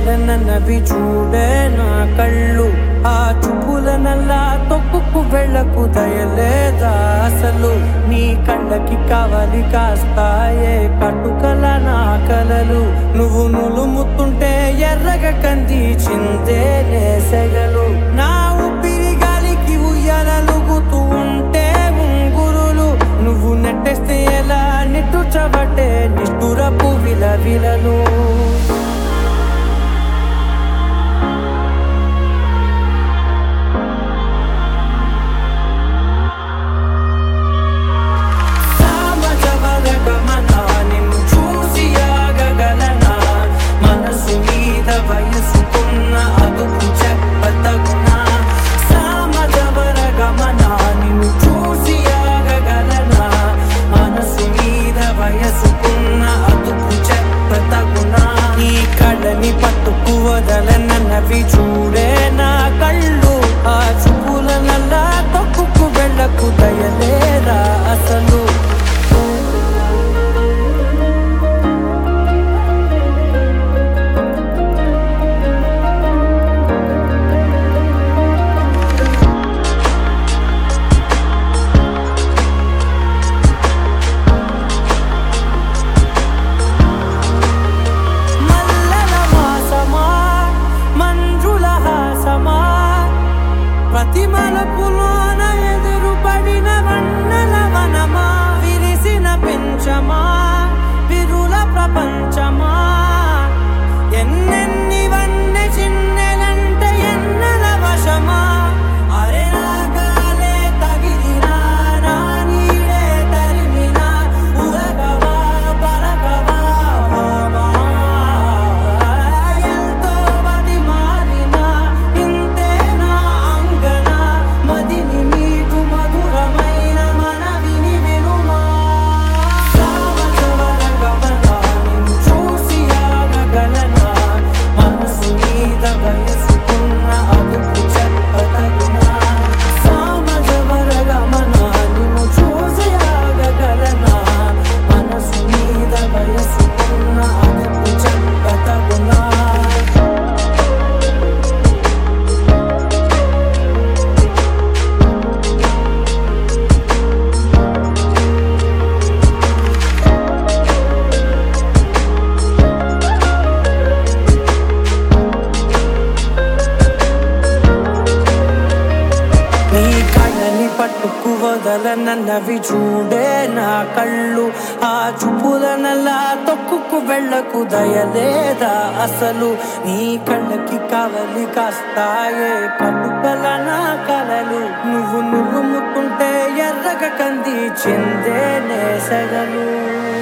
వదలనన్నవి చూడే నా కళ్ళు ఆ చూపుల నల్లా తొక్కుకు వెళ్ళకు దయలేదా అసలు నీ కళ్ళకి కావాలి కాస్తాయే కట్టుకల నా కలలు నువ్వు నులుముతుంటే ఎర్రగ కంది చిందే నేసెగలు నా ఊపిరి గాలికి ఉయ్యాలలుగుతూ ఉంటే ఉంగురులు నువ్వు నెట్టేస్తే ఎలా నిట్టుచబట్టే నిష్ఠురపు విలవిలను సామజవర గమనా నిన్ను చూసి ఆగగలనా మనసు మీద వయసుకున్న అదుపు చెప్పతగునా సామజవర గమనా నిన్ను చూసి ఆగగలనా మనసు మీద వయసుకున్న అదుపు చెప్పతగునా ఈ కళని పట్టుకు వదలనన్నవి చూడే నా కళ్ళు ఆ చూపుల నల్లా తొక్కుకు వెళ్ళకు దయలేరా అసలు మల్లెల వాసమా మంజుల హాసమా ప్రతి మలుపులోన ఎదురుపడిన వన్నెల వనమా విరిసిన పెంచమా విరుల ప్రపంచమా ఎన్నెన్ని వన్నె చిన్నెలంటే ఎన్నెల వశమా అరే రాగాలే తగిలినా నా నీడే తరిమినా ఉరగవా పరగవా భామా ఎంతో మది మారినా ఇంతే నా అంగన మదిని నీకు మధురమైన మనవిని వినుమా సామజవర గమనా నిన్ను చూసి ఆగగలనా మనసు మీద వయసుకున్న అదుపు చెప్పతగునా సామజవర గమనా నిన్ను చూసి ఆగగలనా మనసు మీద వయసుకున్న అదుపు చెప్పతగునా నీ కళ్ళని పట్టుకు వదలనన్నవి చూడే నా కళ్ళు ఆ చూపుల నల్లా తొక్కుకు వెళ్ళకు దయలేదా అసలు నీ కళ్ళకి కావలి కాస్తాయే కట్టుకల నా కలలు నువ్వు నువ్వు ముక్కుంటే ఎర్రగ కంది చిందే నేసగలు